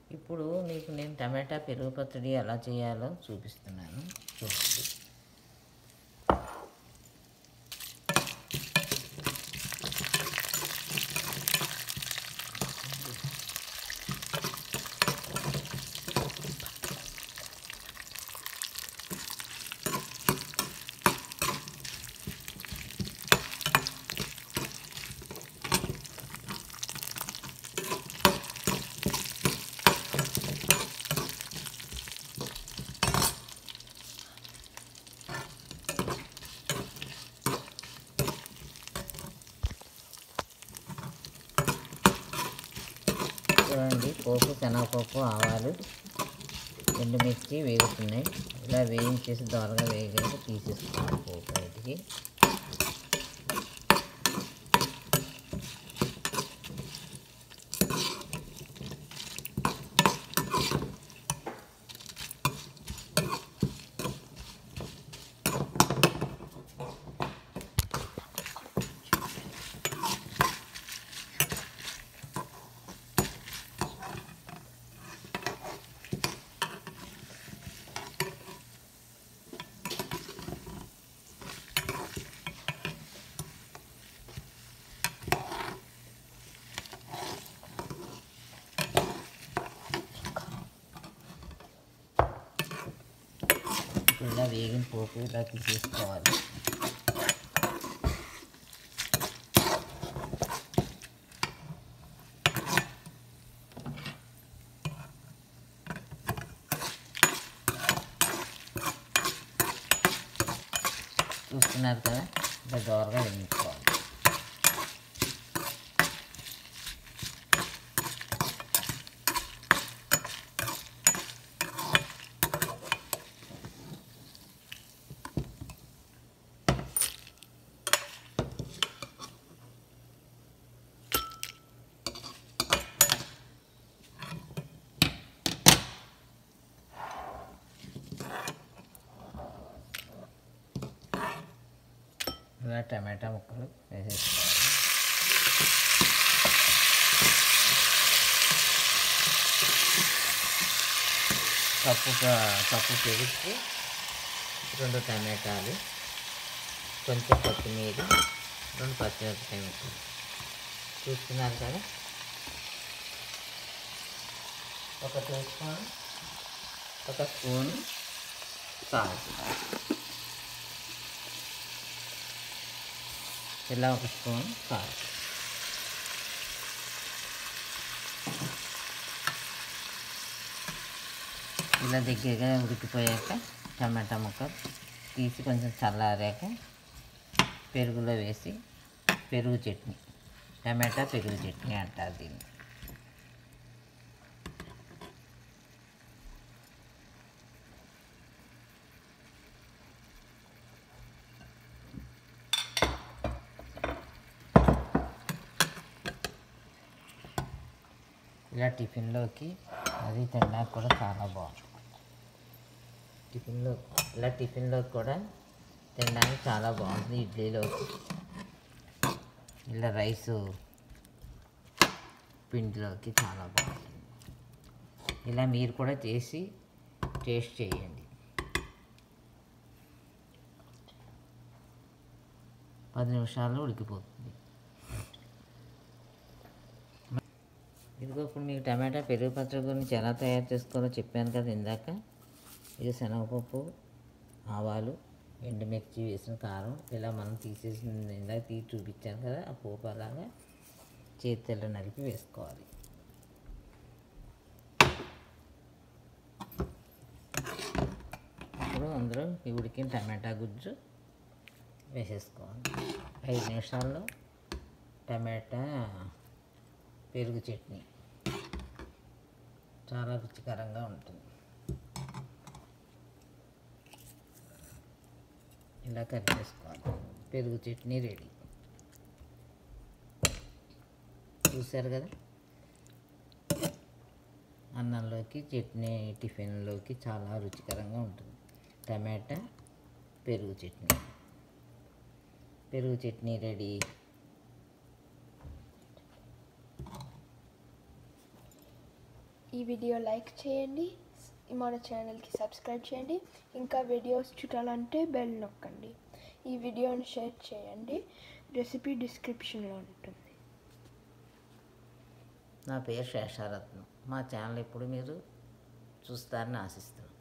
ఇప్పుడు మీకు నేను టమాటా పెరుగు పచ్చడి ఎలా చేయాలో చూపిస్తున్నాను చూడండి చూడండి పోపు శనగపప్పు ఆవాలు ఎండుమిర్చి వేగుతున్నాయి ఇలా వేయించేసి దోరగా వేగాక తీసేసుకోవాలి పోపు బయటికి ఇప్పుడు ఇలా వేగిన పోపు ఇలా తీసేసుకోవాలి చూస్తున్నారు కదా ఇలా దోరగా వేయించుకోవాలి ఇలా టమాటా ముక్కలు వేసేసుకోవాలి కప్పు ప- కప్పు పెరుగు రెండు టమాటాలు కొంచెం కొత్తిమీర రెండు పచ్చిమిరపకాయ ముక్కలు చూస్తున్నారు కదా ఒక టీ స్పూన్ ఒక స్పూన్ సాల్ట్ ఇలా ఒక స్పూన్ సాల్ట్ ఇలా దగ్గరగా ఉడికిపోయాక టమాటా ముక్క తీసి కొంచెం చల్లారాక పెరుగులో వేసి పెరుగు చట్నీ టమాటా పెరుగు చట్నీ అంటారు దీన్ని ఇలా టిఫిన్లోకి అది తినడానికి కూడా చాలా బాగుంది టిఫిన్లో ఇలా టిఫిన్లోకి కూడా తినడానికి చాలా బాగుంటుంది ఇడ్లీలోకి ఇలా రైసు పిండిలోకి చాలా బాగుంటుంది ఇలా మీరు కూడా చేసి టేస్ట్ చేయండి పది నిమిషాల్లో ఉడికిపోతుంది ఇదిగో ఇప్పుడు మీకు టమాటా పెరుగు పచ్చడి గురించి ఎలా తయారు చేసుకోవాలో చెప్పాను కదా ఇందాక ఇది శనగపప్పు ఆవాలు ఎండుమిర్చి వేసిన కారం ఇలా మనం తీసేసిన ఇందాక తీసి చూపించాను కదా ఆ పోపు అలాగా చేతిలో నలిపి వేసుకోవాలి ఇప్పుడు అందులో ఈ ఉడికిన టమాటా గుజ్జు వేసేసుకోవాలి ఐదు నిమిషాల్లో టమాటా పెరుగు చట్నీ చాలా రుచికరంగా ఉంటుంది ఇలా కలిపేసుకోవాలి పెరుగు చట్నీ రెడీ చూశారు కదా అన్నంలోకి చట్నీ టిఫిన్లోకి చాలా రుచికరంగా ఉంటుంది టమాటా పెరుగు చట్నీ పెరుగు చట్నీ రెడీ ఈ వీడియో లైక్ చేయండి మన ఛానల్కి సబ్స్క్రైబ్ చేయండి ఇంకా వీడియోస్ చూడాలంటే బెల్ నొక్కండి ఈ వీడియోని షేర్ చేయండి రెసిపీ డిస్క్రిప్షన్లో ఉంటుంది నా పేరు శేషారత్నం మా ఛానల్ ఎప్పుడు మీరు చూస్తారని ఆశిస్తున్నాను